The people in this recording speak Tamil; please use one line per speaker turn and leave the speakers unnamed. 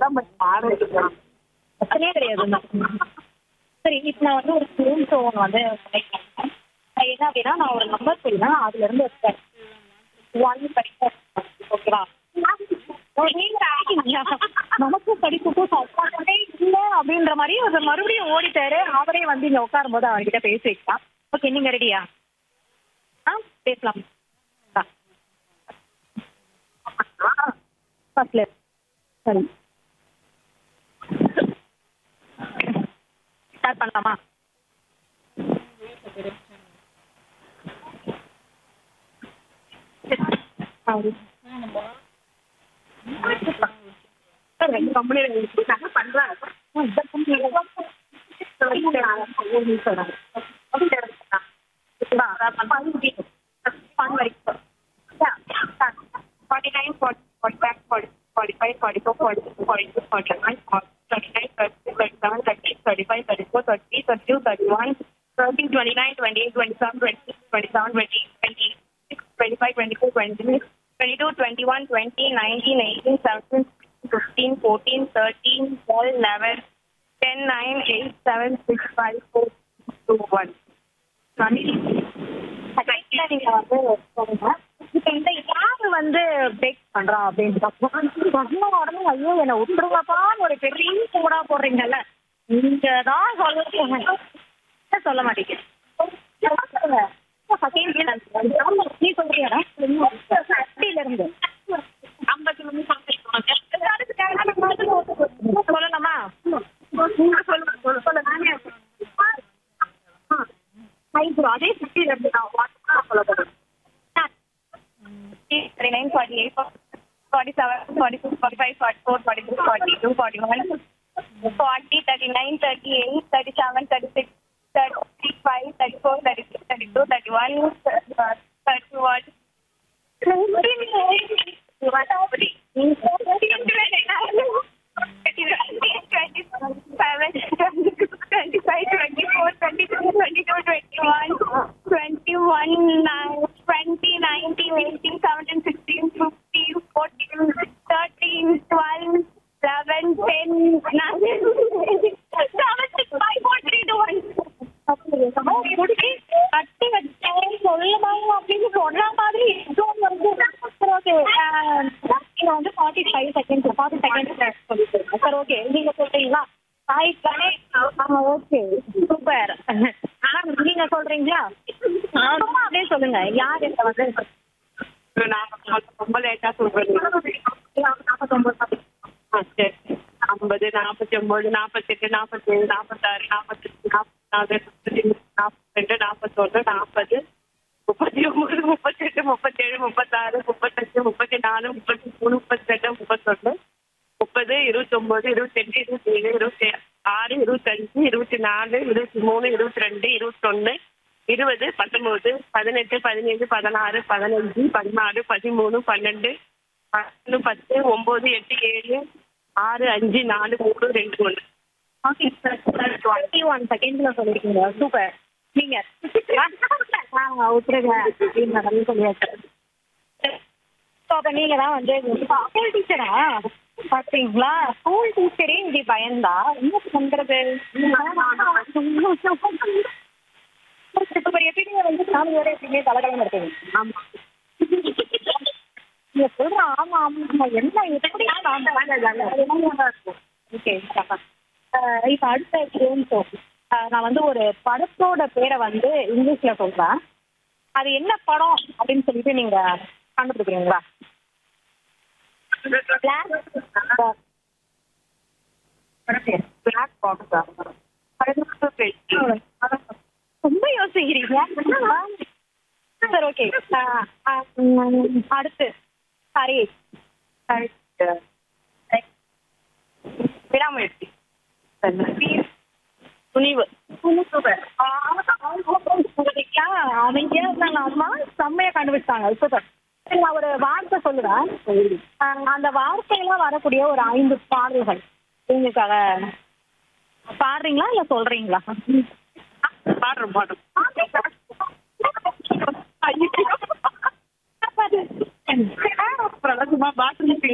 தான் பட் ஆரம்பிக்கலாம்
பிரச்சனையே கிடையாது சரி இப்போ நான் வந்து ஒரு ஸ்கூல் ஷோ ஒன்று வந்து connect பண்ணேன். அது என்ன அப்படின்னா நான் ஒரு நம்பர் சொல்லுவேன் அதுல இருந்து எடுத்தேன் ஒன் படிப்பேன் ஓகேவா நமக்கு படிப்புக்கும் சப்பாட்டே இல்லை அப்படின்ற மாதிரி ஒரு மறுபடியும் ஓடிட்டாரு அவரே வந்து இங்க உட்காரும் போது அவர்கிட்ட பேசி வைக்கலாம் ஓகே நீங்க ரெடியா ஆ பேசலாம் ஃபர்ஸ்ட்ல சரி ஸ்டார்ட் பண்ணலாமா
ரெண்டு கம்பெனியில் நாங்கள் பண்ணுறாங்க Forty nine, forty, forty five, forty, forty five, forty four, forty six, forty two, forty nine, forty, thirty nine, thirty six, thirty seven, thirty eight, thirty five, thirty four, thirty three, thirty two, thirty one, thirty, twenty nine, twenty eight, twenty seven, twenty six, twenty seven, twenty eight, twenty six, twenty five, twenty four, twenty six, twenty two, twenty one, twenty, nineteen, eighteen, seventeen, fifteen, fourteen, thirteen, twelve, eleven, ten, nine, eight, seven, six, five, four, two, one.
கரெக்டா நீங்க வந்து சொல்லுங்க இப்ப இந்த யாரு வந்து பேக் பண்றா அப்படின்னு சொன்ன உடனே ஐயோ என்ன விட்டுருவாப்பான்னு ஒரு பெரிய கூடா போடுறீங்கல்ல நீங்க தான் சொல்லுங்க சொல்ல மாட்டீங்க சொல்லுங்க. நீ சொல்றியாடா சக்தியில இருந்து சொல்லலாமா
அதே சிட்டியில இருந்து நான் வாட்ஸ்அப் சொல்ல போறேன்
forty nine, forty eight, forty seven, forty six, forty five, forty four, forty three, forty two, forty one, forty, thirty nine, thirty eight, thirty seven, thirty six, thirty five, thirty four, thirty six, thirty two, thirty one, thirty one. Twenty, nineteen, eighteen, seventeen, sixteen, fifteen, fourteen, thirteen, twelve, eleven, ten, nine, seven, six, five, four, three, two, one. கட்டி வச்சேன் சொல்லலாம் அப்படின்னு சொல்ற மாதிரி எதுவும் வந்து சரி ஓகே நீங்க வந்து forty five second forty second சொல்லிட்டு சார் ஓகே நீங்க சொல்றீங்களா ஹாய் கணேஷ் ஓகே சூப்பர் நீங்க சொல்றீங்களா சும்மா அப்படியே சொல்லுங்க யார் இந்த வந்து
நான் ரொம்ப லேட்டா சொல்றேன்
நாற்பத்தொம்பது
ஆ, சரி ஐம்பது நாற்பத்தி ஒன்பது நாற்பத்தெட்டு நாற்பத்தேழு நாற்பத்தாறு நாற்பத்தெட்டு நாற்பத்தாறு முப்பத்தி நாற்பத்தி ரெண்டு நாற்பத்தொன்று நாற்பது முப்பத்தி ஒன்பது முப்பத்தெட்டு முப்பத்தேழு முப்பத்தாறு முப்பத்தஞ்சு முப்பத்தி நாலு முப்பத்தி மூணு முப்பத்தி ரெண்டு முப்பத்தொன்று முப்பது இருபத்தொன்பது இருபத்தெட்டு இருபத்தி ஏழு இருபத்தி ஆறு இருபத்தஞ்சு இருபத்தி நாலு இருபத்தி மூணு இருபத்தி ரெண்டு இருபத்தொன்னு இருபது பத்தொன்பது பதினெட்டு பதினேழு பதினாறு பதினஞ்சு பதினாலு பதிமூணு பன்னெண்டு பன்னெண்டு பத்து ஒன்பது எட்டு ஏழு ஆறு அஞ்சு நாலு மூணு ரெண்டு ஒன்று
ஓகே சார் டுவெண்ட்டி ஒன் செகண்ட்ல சொல்லிருக்கீங்க சூப்பர் நீங்க ஆ விட்டுருங்க அப்படின்னு நல்லா சொல்லியாச்சு ஸோ அப்போ நீங்க தான் வந்து ஸ்கூல் டீச்சரா பார்த்தீங்களா ஸ்கூல் டீச்சரே இப்படி பயந்தா என்ன பண்றது இப்போ பெரிய எப்படிங்க வந்து ஃபேமிலியோட எப்படிங்க தலைக்கலம் இருக்குது
ஆமா
நீங்க சொல்ற ஆமா ஆமா என்ன எப்படி ஓகே இப்போ அடுத்த கேம் ஷோ நான் வந்து ஒரு படத்தோட பேரை வந்து இங்கிலீஷ்ல சொல்றேன் அது என்ன படம் அப்படின்னு சொல்லிட்டு நீங்க கண்டுபிடிக்கிறீங்களா
பிளாக் பாக்ஸா
ரொம்ப யோசிக்கிறீங்க சரி ஓகே அடுத்து சரி
விடாமுயற்சி துணிவு
அமைதியா இருந்தாங்க அம்மா செம்மையா கண்டுபிடிச்சாங்க சூப்பர் சரி நான் ஒரு வார்த்தை சொல்லுவேன் ஆஹ் அந்த வார்த்தையில வரக்கூடிய ஒரு ஐந்து பாடல்கள் உங்களுக்காக பாடுறீங்களா இல்ல சொல்றீங்களா
பாடுறோம் பாடுறோம் பிரதமா பாத்ரூம்